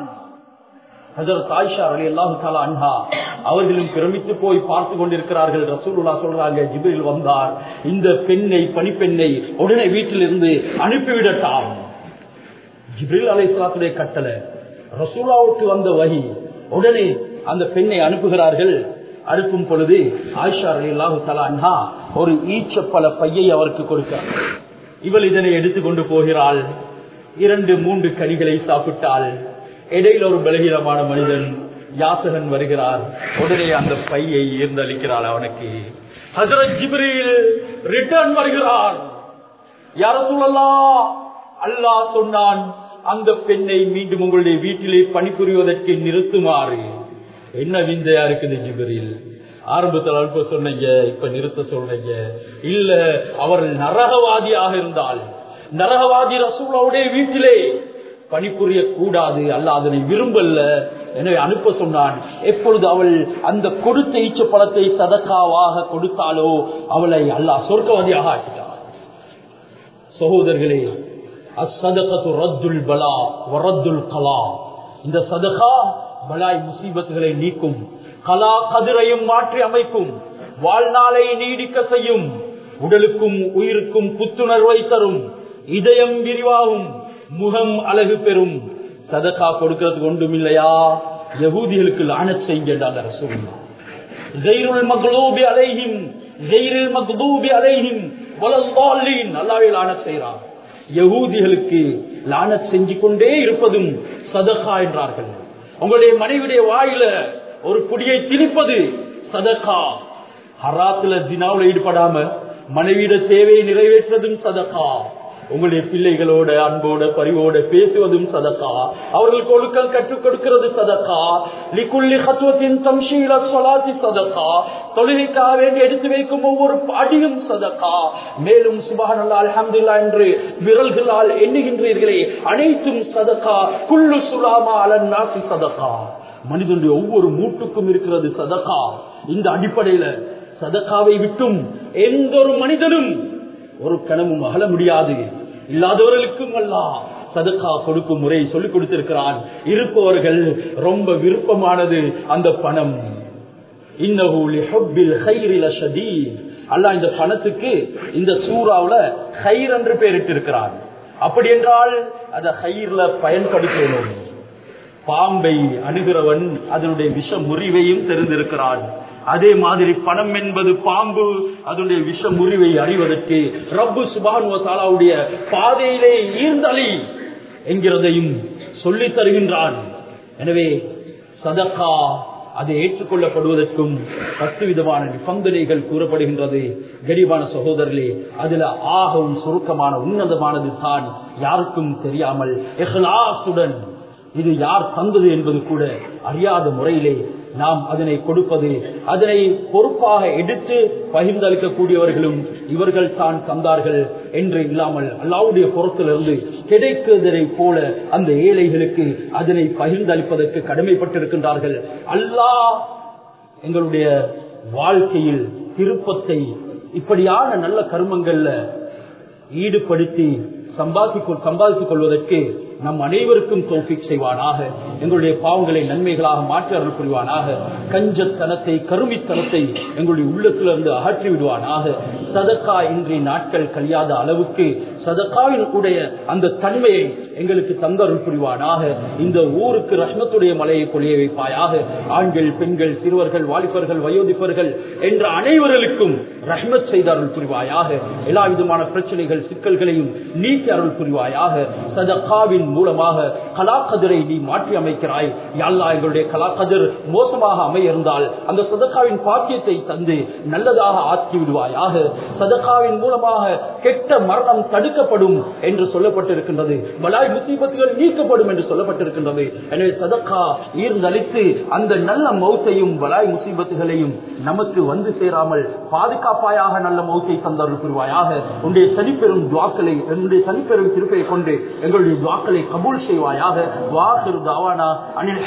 அவர்களும் பிரமித்து போய் பார்த்து கொண்டிருக்கிறார்கள் ரசூலுல்லா சொல்றாங்க ஜிபிரில் வந்தார் இந்த பெண்ணை பணிப்பெண்ணை உடனே வீட்டிலிருந்து அனுப்பிவிடட்டாம் ஜிபிரில் அலை சலாத்துடைய கட்டளை ரசூலாவுக்கு வந்த வகி உடனே அந்த பெண்ணை அனுப்புகிறார்கள் அனுப்பும் பொழுது ஆயிஷா அலி அல்லாஹு தலா ஒரு ஈச்சப்பல பையை அவருக்கு கொடுக்கிறார் இவள் இதனை எடுத்துக்கொண்டு போகிறாள் இரண்டு மூன்று கனிகளை சாப்பிட்டாள் இடையில் ஒரு பலகீனமான மனிதன் யாசகன் வருகிறார் உடனே அந்த பையை ஈர்ந்தளிக்கிறாள் அவனுக்கு ஹசரத் ஜிப்ரீல் ரிட்டர்ன் வருகிறார் யார சொல்லலாம் அல்லாஹ் சொன்னான் அந்த பெண்ணை மீண்டும் உங்களுடைய வீட்டிலே பணிபுரிவதற்கு நிறுத்துமாறு என்ன விந்தையா இருக்குது ஜிபரில் ஆரம்பத்தில் அல்ப சொன்னீங்க இப்ப நிறுத்த சொல்றீங்க இல்ல அவர் நரகவாதியாக இருந்தால் நரகவாதி ரசூலாவுடைய வீட்டிலே பணிபுரிய கூடாது அல்ல அதனை விரும்பல்ல எனவே அனுப்ப சொன்னான் எப்பொழுது அவள் அந்த கொடுத்த ஈச்ச பழத்தை சதக்காவாக கொடுத்தாலோ அவளை அல்லாஹ் சொர்க்கவாதியாக ஆக்கிட்டார் சகோதரர்களே அசதகத்து ரத்துல் பலா வரத்துல் கலா இந்த சதகா பலாய் முசீபத்துகளை நீக்கும் கலா கதிரையும் மாற்றி அமைக்கும் வாழ்நாளை நீடிக்க செய்யும் உடலுக்கும் உயிருக்கும் புத்துணர்வை தரும் இதயம் விரிவாகும் முகம் அழகு பெறும் சதக்கா கொடுக்கறதுக்கு ஒன்றும் இல்லையா யகூதிகளுக்கு லானத் செய்கிறாங்க ரசூல்லா ஜெயிருல் மக்லூபி அலைஹிம் ஜெயிரில் மக்தூபி அலைஹிம் வலல்லாலின் அல்லாஹ்வை லானத் செய்றான் யகூதிகளுக்கு லானத் செஞ்சு கொண்டே இருப்பதும் சதகா என்றார்கள் உங்களுடைய மனைவிடைய வாயில ஒரு குடியை திணிப்பது சதகா ஹராத்துல தினாவில் ஈடுபடாம மனைவியிட தேவையை நிறைவேற்றுவதும் சதகா உங்களுடைய பிள்ளைகளோட அன்போட பரிவோட பேசுவதும் சதக்கா அவர்களுக்கு ஒழுக்கம் கற்றுக் கொடுக்கிறது சதக்கா லிக்குள்ளி ஹத்துவத்தின் தம்ஷீல சொலாத்தி சதக்கா தொழுகைக்காக வேண்டி எடுத்து வைக்கும் ஒவ்வொரு அடியும் சதக்கா மேலும் சுபான் அல்லா அலமதுல்லா என்று விரல்களால் எண்ணுகின்றீர்களே அனைத்தும் சதக்கா குள்ளு சுலாமா அலன் நாசி சதக்கா மனிதனுடைய ஒவ்வொரு மூட்டுக்கும் இருக்கிறது சதக்கா இந்த அடிப்படையில சதக்காவை விட்டும் எந்த ஒரு மனிதனும் ஒரு கணமும் அகல முடியாது இல்லாதவர்களுக்கும் அல்ல சதக்கா கொடுக்கும் முறை சொல்லிக் கொடுத்திருக்கிறான் இருப்பவர்கள் ரொம்ப விருப்பமானது அந்த பணம் அல்ல இந்த பணத்துக்கு இந்த சூறாவுல ஹைர் என்று பெயரிட்டு இருக்கிறான் அப்படி என்றால் அத ஹைர்ல பயன்படுத்தணும் பாம்பை அணுகிறவன் அதனுடைய விஷ முறிவையும் தெரிந்திருக்கிறான் அதே மாதிரி பணம் என்பது பாம்பு அதனுடைய விஷ முறிவை அறிவதற்கு ரப்பு சுபானுவத்தாலாவுடைய பாதையிலே ஈர்ந்தளி என்கிறதையும் சொல்லித் தருகின்றான் எனவே சதக்கா அதை ஏற்றுக்கொள்ளப்படுவதற்கும் பத்து விதமான நிபந்தனைகள் கூறப்படுகின்றது கரிபான சகோதரர்களே அதுல ஆகவும் சுருக்கமான உன்னதமானது தான் யாருக்கும் தெரியாமல் எஹ்லாசுடன் இது யார் தந்தது என்பது கூட அறியாத முறையிலே நாம் அதனை கொடுப்பது அதனை பொறுப்பாக எடுத்து பகிர்ந்தளிக்கக்கூடியவர்களும் இவர்கள் தான் தந்தார்கள் என்று இல்லாமல் அல்லாவுடைய புறத்திலிருந்து கிடைக்கிறதை போல அந்த ஏழைகளுக்கு அதனை பகிர்ந்தளிப்பதற்கு கடமைப்பட்டிருக்கின்றார்கள் அல்லாஹ் எங்களுடைய வாழ்க்கையில் திருப்பத்தை இப்படியான நல்ல கர்மங்கள்ல ஈடுபடுத்தி சம்பாதித்து சம்பாதித்துக் கொள்வதற்கு நம் அனைவருக்கும் தோஃபிக் செய்வானாக எங்களுடைய பாவங்களை நன்மைகளாக மாற்றி அருள் புரிவானாக கஞ்சத்தனத்தை கருமித்தனத்தை எங்களுடைய உள்ளத்திலிருந்து அகற்றி விடுவானாக சதக்கா இன்றி நாட்கள் கழியாத அளவுக்கு சதக்காவின் உடைய அந்த தன்மையை எங்களுக்கு தந்தருள் புரிவானாக இந்த ஊருக்கு ரஷ்மத்துடைய மலையை பொழிய வைப்பாயாக ஆண்கள் பெண்கள் சிறுவர்கள் வாலிபர்கள் வயோதிபர்கள் என்ற அனைவர்களுக்கும் ரஹ்மத் செய்த அருள் புரிவாயாக எல்லா விதமான பிரச்சனைகள் சிக்கல்களையும் நீக்கி அருள் புரிவாயாக சதக்காவின் மூலமாக கலாக்கதிரை நீ மாற்றி அமைக்கிறாய் யாழ்லா எங்களுடைய கலாக்கதிர் மோசமாக அமைய இருந்தால் அந்த சதக்காவின் பாக்கியத்தை தந்து நல்லதாக ஆக்கி விடுவாயாக சதக்காவின் மூலமாக கெட்ட மரணம் தடுக்க மறைக்கப்படும் என்று சொல்லப்பட்டிருக்கின்றது பலாய் முசீபத்துகள் நீக்கப்படும் என்று சொல்லப்பட்டிருக்கின்றது எனவே சதக்கா ஈர்ந்தளித்து அந்த நல்ல மௌத்தையும் பலாய் முசீபத்துகளையும் நமக்கு வந்து சேராமல் பாதுகாப்பாயாக நல்ல மௌத்தை தந்தருள் புரிவாயாக உன்னுடைய தனிப்பெரும் துவாக்களை என்னுடைய தனிப்பெரும் திருப்பையை கொண்டு எங்களுடைய துவாக்களை கபூல் செய்வாயாக வாஹிர் தாவானா அனில்